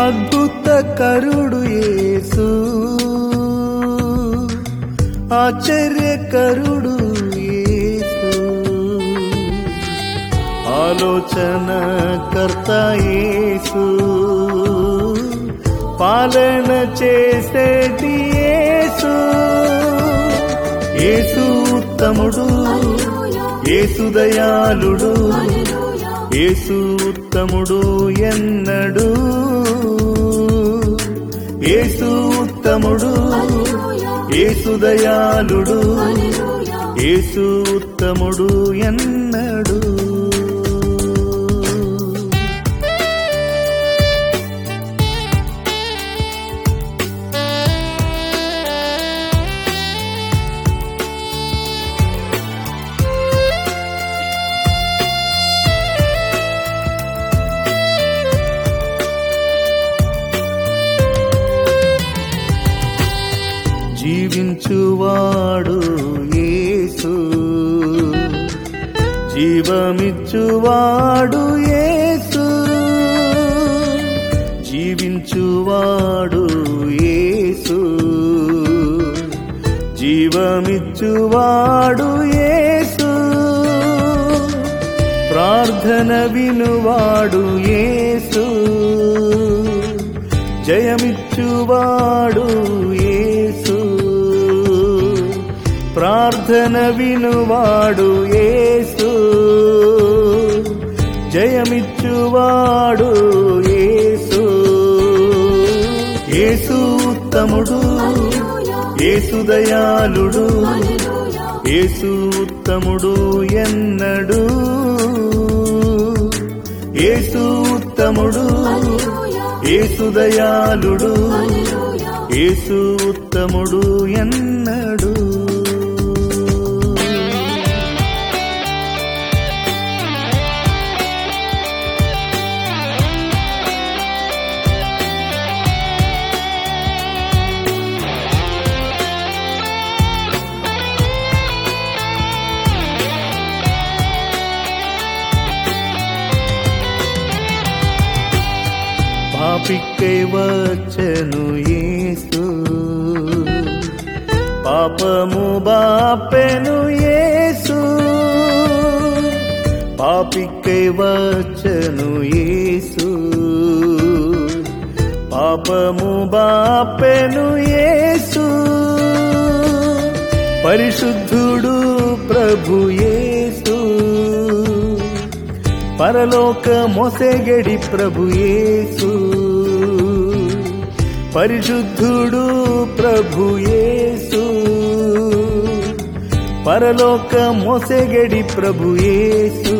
అద్భుత కరుడు యేసు ఆశ్చర్యకరుడు యేసు ఆలోచన కర్త యేసు పాలన చేసేటి యేసు యేసు ఉత్తముడు యేసు దయాళుడు యేసు ఉత్తముడు ఎన్నడు యేసు ఉత్తముడు యేసు దయాళుడు యేసు ఉత్తముడు ఎన్నడు జీవించువాడు యేసు జీవమిచ్చువాడు యేసు జీవించువాడు యేసు జీవమిచ్చువాడు యేసు ప్రార్థన వినువాడు యేసు జయమిచ్చువాడు యేసు ప్రార్థన వినువాడు యేసు జయమిచ్చువాడు యేసు యేసు ఉత్తముడు యేసు దయాళుడు యేసు ఉత్తముడు ఎన్నడు యేసు ఉత్తముడు యేసు దయాళుడు యేసు ఉత్తముడు ఎన్నడు పాపిక్కై వచ్చను యేసు పాపము బాపెను యేసు పాపిక్కై వచ్చను యేసు పాపము బాపెను యేసు పరిశుద్ధుడు ప్రభు యేసు పరలోక మోసెగడి ప్రభు యేసు పరిశుద్ధుడు ప్రభు యేసు పరలోక మోసెగడి ప్రభు యేసు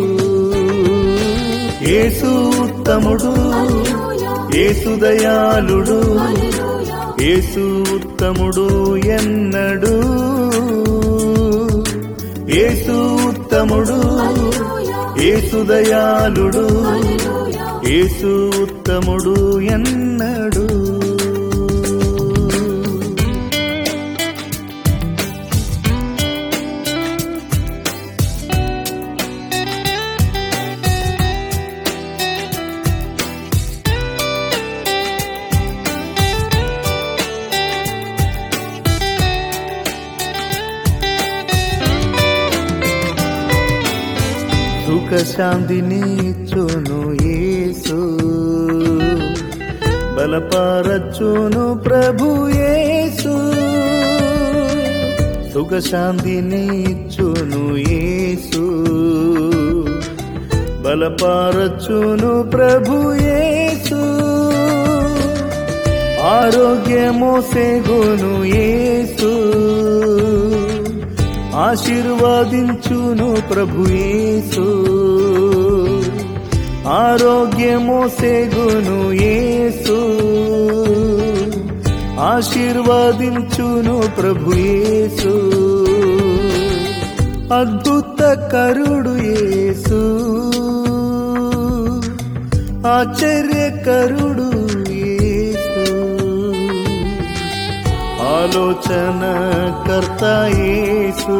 యేసు ఉత్తముడు యేసు దయాళుడు యేసు ఉత్తముడు ఎన్నడు యేసు ఉత్తముడు యేసు దయాళుడు యేసు ఉత్తముడు ఎన్నడు సుఖ శాంతిని చును యేసు బలపరచును ప్రభు యేసు సుఖ శాంతిని చును యేసు బలపరచును ప్రభు యేసు ఆరోగ్యమో సేగును యేసు ఆశీర్వాదించును ప్రభు యేసు ఆరోగ్యమో సేగును యేసు ఆశీర్వాదించును ప్రభు యేసు అద్భుత కరుడు యేసు ఆశ్చర్యకరుడు యేసు ఆలోచన కర్త యేసు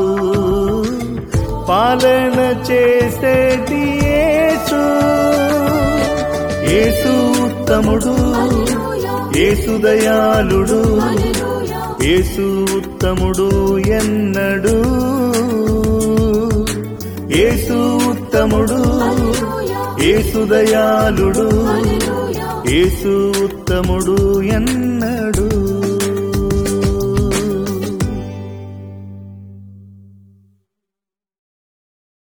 పాలన చేసేటి యేసు యేసు ఉత్తముడు యేసు దయాళుడు యేసు ఉత్తముడు ఎన్నడు యేసు ఉత్తముడు యేసు దయాళుడు యేసు ఉత్తముడు ఎన్నడు